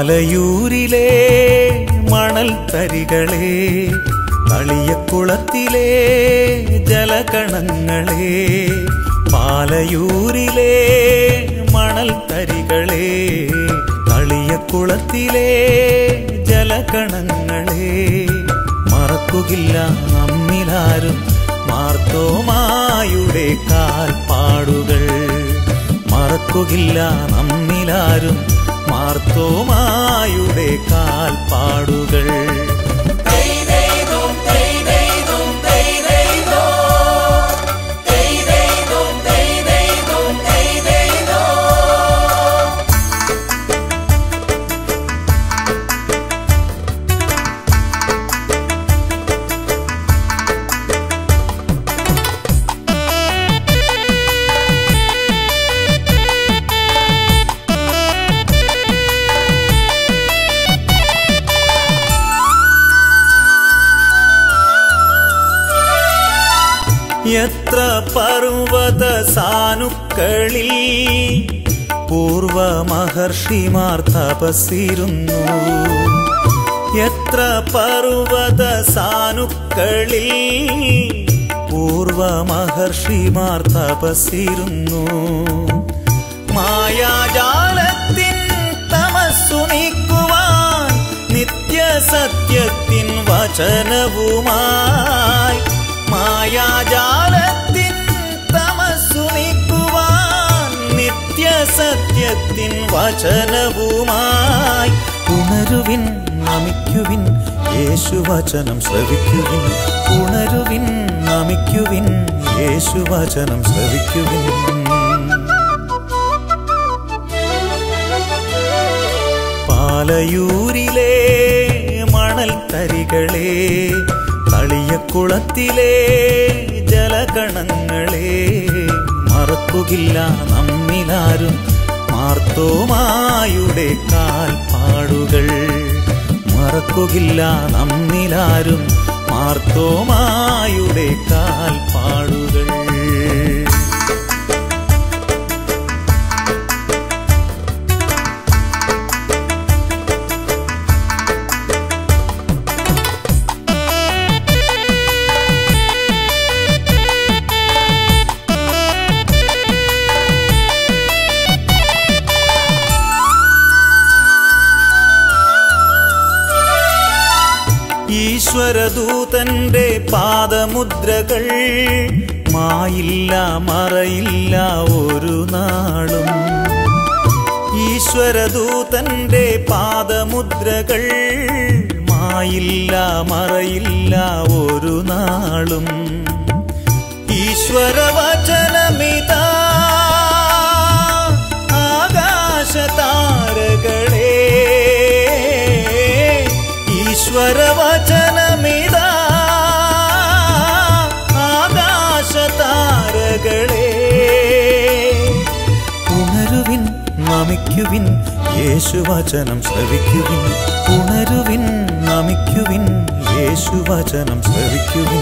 പാലയൂരിലെ മണൽ തരികളെ കളിയക്കുളത്തിലെ ജലകണങ്ങളെ പാലയൂരിലെ മണൽ തരികളെ കളിയക്കുളത്തിലെ ജലകണങ്ങളെ മറക്കുകില്ല നമ്മിലാരും മാർത്തോമായുടെ കാൽപ്പാടുകൾ മറക്കുകില്ല നമ്മിലാരും മാർത്തോമായുടെ കാൽപ്പാടുകൾ എത്ര പർവ്വത സാനുക്കളിൽ പൂർവ മഹർഷിമാർ തപസ്സിരുന്നു എത്ര പർവ്വത സാനുക്കളിൽ പൂർവ മഹർഷിമാർ തപസ്സിരുന്നു മായാജാലത്തിൻ തമസ്സു നീക്കുവാൻ നിത്യസത്യത്തിൻ വചനവുമായി മായാജാലത്തിൻ തമസ്സു നീക്കുവാൻ നിത്യസത്യത്തിൻ വചനവുമായി ഉണരുവിൻ നമിക്കുവിൻ യേശുവചനം ശ്രവിക്കുവിൻ ഉണരുവിൻ നമിക്കുവിൻ യേശുവചനം ശ്രവിക്കുവിൻ പാലയൂരിലെ മണൽ തരികളെ കളിയക്കുളത്തിലെ ജലകണങ്ങളെ മറക്കുകില്ല നമ്മിലാരും മാർത്തോമായുടെ കാൽപ്പാടുകൾ മറക്കുകില്ല നമ്മിലാരും മാർത്തോമായുടെ കാൽപ്പാടുകൾ ഈശ്വരദൂതന്റെ പാദമുദ്രകൾ മായില്ല മറയില്ല ഒരു നാളും ഈശ്വരദൂതന്റെ പാദമുദ്രകൾ മായില്ല മറയില്ല ഒരു നാളും ഈശ്വരവചനമിതാ ആകാശതാരകളെ ഈശ്വരവചനമിതാ ആകാശതാരകളെ ഉണരുവിൻ നമിക്കുവിൻ യേശുവചനം ശ്രവിക്കുവിൻ ഉണരുവിൻ നമിക്കുവിൻ യേശുവചനം ശ്രവിക്കുവിൻ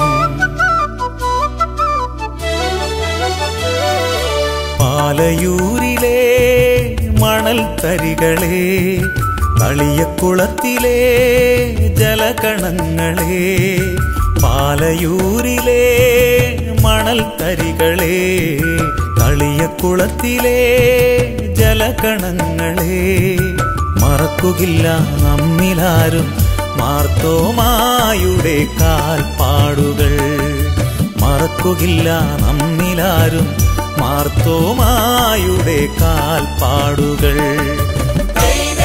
പാലയൂരിലെ മണൽ തരികളെ കളിയക്കുളത്തിലെ ജലകണങ്ങളെ പാലയൂരിലെ മണൽ തരികളെ കളിയക്കുളത്തിലെ ജലകണങ്ങളെ മറക്കുകില്ല നമ്മിലാരും മാർത്തോമായുടെ കാൽപ്പാടുകൾ മറക്കുകില്ല നമ്മിലാരും മാർത്തോമായുടെ കാൽപ്പാടുകൾ